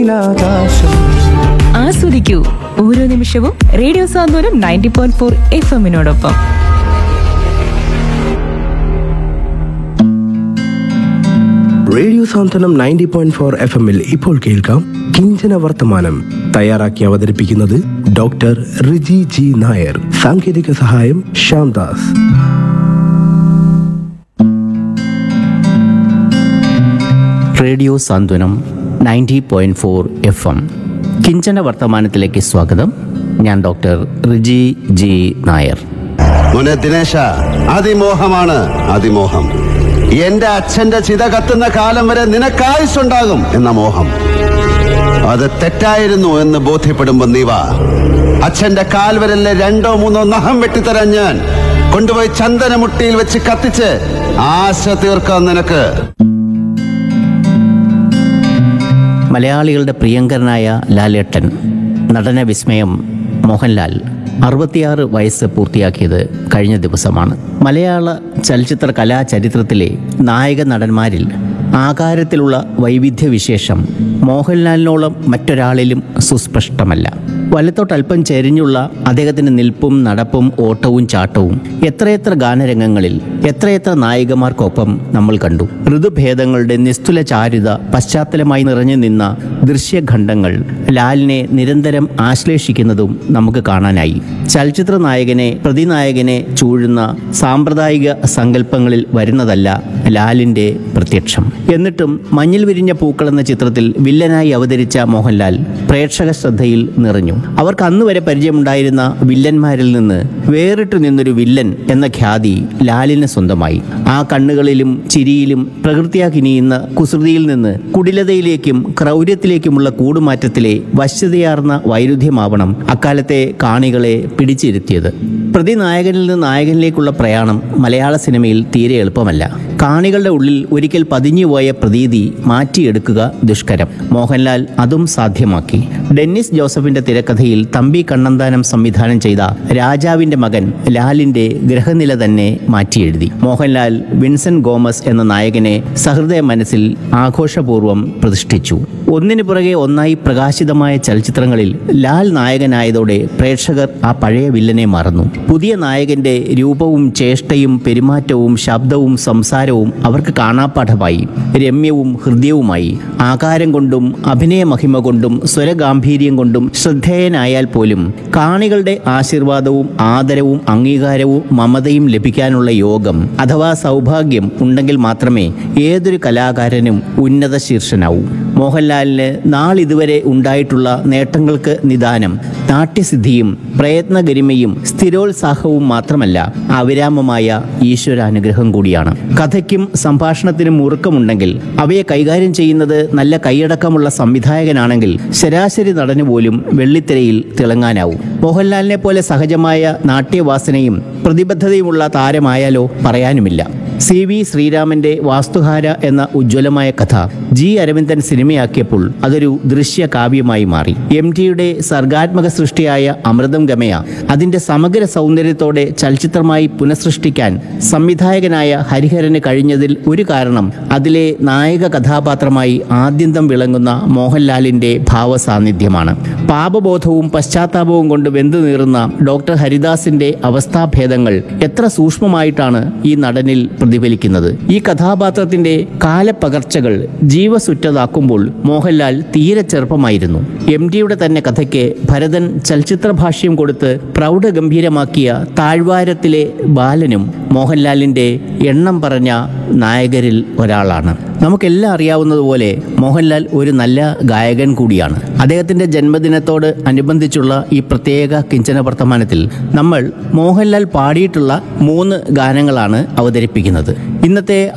ആകാശം ആസ്വദിക്കൂ ഓരോ നിമിഷവും radio Santhwanam ninety point four F എമ്മിനോടൊപ്പം radio Santhwanam ninety point four F എമ്മിൽ ഇപ്പോൾ കേൾക്കാം കിഞ്ചന വർത്തമാനം തയ്യാറാക്കി അവതരിപ്പിക്കുന്നത് ഡോക്ടർ റിജി ജി നായർ സാങ്കേതിക സഹായം Shyamdas radio Santhwanam ninety point four F M കിഞ്ചന വർത്തമാനത്തിലേക്ക് സ്വാഗതം ഞാൻ ഡോക്ടർ റിജി ജി നായർ മോനെ ദിനേശ അതിമോഹമാണ് അതിമോഹം എന്റെ അച്ഛന്റെ ചിത കത്തുന്ന കാലം വരെ നിനക്കായുസുണ്ടാകും എന്ന മോഹം അത് തെറ്റായിരുന്നു എന്ന് ബോധ്യപ്പെടുമ്പോ നീ വാ അച്ഛന്റെ കാൽവരലിലെ രണ്ടോ മൂന്നോ നഖം വെട്ടിത്തരാൻ ഞാൻ കൊണ്ടുപോയി ചന്ദനമുട്ടിയിൽ വെച്ച് കത്തിച്ച് ആശ തീർക്കാം നിനക്ക് മലയാളികളുടെ പ്രിയങ്കരനായ ലാലേട്ടൻ നടന വിസ്മയം മോഹൻലാൽ അറുപത്തിയാറ് വയസ്സ് പൂർത്തിയാക്കിയത് കഴിഞ്ഞ ദിവസമാണ് മലയാള ചലച്ചിത്ര കലാചരിത്രത്തിലെ നായക നടന്മാരിൽ ആകാരത്തിലുള്ള വൈവിധ്യവിശേഷം മോഹൻലാലിനോളം മറ്റൊരാളിലും സുസ്പഷ്ടമല്ല വലത്തോട്ടല്പം ചെരിഞ്ഞുള്ള അദ്ദേഹത്തിൻ്റെ നിൽപ്പും നടപ്പും ഓട്ടവും ചാട്ടവും എത്രയെത്ര ഗാനരംഗങ്ങളിൽ എത്രയെത്ര നായികമാർക്കൊപ്പം നമ്മൾ കണ്ടു ഋതുഭേദങ്ങളുടെ നിസ്തുല ചാരുത പശ്ചാത്തലമായി നിറഞ്ഞു നിന്ന ദൃശ്യഖണ്ഡങ്ങൾ ലാലിനെ നിരന്തരം ആശ്ലേഷിക്കുന്നതും നമുക്ക് കാണാനായി ചലച്ചിത്ര നായകനെ പ്രതിനായകനെ ചൂഴുന്ന സാമ്പ്രദായിക സങ്കല്പങ്ങളിൽ വരുന്നതല്ല ലാലിൻ്റെ പ്രത്യക്ഷം എന്നിട്ടും മഞ്ഞിൽ വിരിഞ്ഞ പൂക്കൾ എന്ന ചിത്രത്തിൽ വില്ലനായി അവതരിച്ച മോഹൻലാൽ പ്രേക്ഷക ശ്രദ്ധയിൽ നിറഞ്ഞു അവർക്ക് അന്ന് വരെ പരിചയമുണ്ടായിരുന്ന വില്ലന്മാരിൽ നിന്ന് വേറിട്ടു നിന്നൊരു വില്ലൻ എന്ന ഖ്യാതി ലാലിന് സ്വന്തമായി ആ കണ്ണുകളിലും ചിരിയിലും പ്രകൃത്യാ കിനിയുന്ന കുസൃതിയിൽ നിന്ന് കുടിലതയിലേക്കും ക്രൗര്യത്തിലേക്കുമുള്ള കൂടുമാറ്റത്തിലെ വശ്യതയാർന്ന വൈരുദ്ധ്യമാവണം അക്കാലത്തെ കാണികളെ പിടിച്ചിരുത്തിയത് പ്രതിനായകനിൽ നിന്ന് നായകനിലേക്കുള്ള പ്രയാണം മലയാള സിനിമയിൽ തീരെ എളുപ്പമല്ല കാണികളുടെ ഉള്ളിൽ ഒരിക്കൽ പതിഞ്ഞുപോയ പ്രതീതി മാറ്റിയെടുക്കുക ദുഷ്കരം മോഹൻലാൽ അതും സാധ്യമാക്കി ഡെന്നിസ് ജോസഫിന്റെ തിരക്കഥയിൽ തമ്പി കണ്ണന്താനം സംവിധാനം ചെയ്ത രാജാവിന്റെ മകൻ ലാലിന്റെ ഗ്രഹനില തന്നെ മാറ്റിയെഴുതി മോഹൻലാൽ വിൻസെന്റ് ഗോമസ് എന്ന നായകനെ സഹൃദയ മനസ്സിൽ ആഘോഷപൂർവ്വം പ്രതിഷ്ഠിച്ചു ഒന്നിനു പുറകെ ഒന്നായി പ്രകാശിതമായ ചലച്ചിത്രങ്ങളിൽ ലാൽ നായകനായതോടെ പ്രേക്ഷകർ ആ പഴയ വില്ലനെ മറന്നു പുതിയ നായകന്റെ രൂപവും ചേഷ്ടയും പെരുമാറ്റവും ശബ്ദവും സംസാരവും അവർക്ക് കാണാപ്പാഠമായി രമ്യവും ഹൃദ്യവുമായി ആകാരം കൊണ്ടും അഭിനയ മഹിമ കൊണ്ടും സ്വരഗാംഭീര്യം കൊണ്ടും ശ്രദ്ധേയനായാൽ പോലും കാണികളുടെ ആശീർവാദവും ആദരവും അംഗീകാരവും മമതയും ലഭിക്കാനുള്ള യോഗം അഥവാ സൗഭാഗ്യം ഉണ്ടെങ്കിൽ മാത്രമേ ഏതൊരു കലാകാരനും ഉന്നത ശീർഷനാവൂ മോഹൻലാലിന് നാളിതുവരെ ഉണ്ടായിട്ടുള്ള നേട്ടങ്ങൾക്ക് നിദാനം നാട്യസിദ്ധിയും പ്രയത്നഗരിമയും സ്ഥിരോത്സാഹവും മാത്രമല്ല അവിരാമമായ ഈശ്വരാനുഗ്രഹം കൂടിയാണ് കഥയ്ക്കും സംഭാഷണത്തിനും മുറുക്കമുണ്ടെങ്കിൽ അവയെ കൈകാര്യം ചെയ്യുന്നത് നല്ല കൈയടക്കമുള്ള സംവിധായകനാണെങ്കിൽ ശരാശരി നടന് പോലും വെള്ളിത്തിരയിൽ തിളങ്ങാനാവും മോഹൻലാലിനെ പോലെ സഹജമായ നാട്യവാസനയും പ്രതിബദ്ധതയുമുള്ള താരമായാലോ പറയാനുമില്ല സി വി ശ്രീരാമന്റെ വാസ്തുഹാര എന്ന ഉജ്ജ്വലമായ കഥ ജി അരവിന്ദൻ സിനിമയാക്കിയപ്പോൾ അതൊരു ദൃശ്യ കാവ്യമായി മാറി എം ടിയുടെ സർഗാത്മക സൃഷ്ടിയായ അമൃതം ഗമയ അതിന്റെ സമഗ്ര സൗന്ദര്യത്തോടെ ചലച്ചിത്രമായി പുനഃസൃഷ്ടിക്കാൻ സംവിധായകനായ ഹരിഹരന് കഴിഞ്ഞതിൽ ഒരു കാരണം അതിലെ നായക കഥാപാത്രമായി ആദ്യന്തം വിളങ്ങുന്ന മോഹൻലാലിന്റെ ഭാവസാന്നിധ്യമാണ് പാപബോധവും പശ്ചാത്താപവും കൊണ്ട് വെന്തു നീറുന്ന ഡോക്ടർ ഹരിദാസിന്റെ അവസ്ഥാഭേദങ്ങൾ എത്ര സൂക്ഷ്മമായിട്ടാണ് ഈ നടനിൽ പ്രതിഫലിക്കുന്നത് ഈ കഥാപാത്രത്തിന്റെ കാലപ്പകർച്ചകൾ ജീവസുറ്റതാക്കുമ്പോൾ മോഹൻലാൽ തീരെ ചെറുപ്പമായിരുന്നു എം ഡിയുടെ തന്നെ കഥയ്ക്ക് ഭരതൻ ചലച്ചിത്ര ഭാഷ്യം കൊടുത്ത് പ്രൗഢഗംഭീരമാക്കിയ താഴ്വാരത്തിലെ ബാലനും മോഹൻലാലിന്റെ എണ്ണം പറഞ്ഞ നായകരിൽ ഒരാളാണ് നമുക്കെല്ലാം അറിയാവുന്നതുപോലെ മോഹൻലാൽ ഒരു നല്ല ഗായകൻ കൂടിയാണ് അദ്ദേഹത്തിന്റെ ജന്മദിനത്തോട് അനുബന്ധിച്ചുള്ള ഈ പ്രത്യേക കിഞ്ചന വർത്തമാനത്തിൽ നമ്മൾ മോഹൻലാൽ പാടിയിട്ടുള്ള മൂന്ന് ഗാനങ്ങളാണ് അവതരിപ്പിക്കുന്നത് ഇന്നത്തെ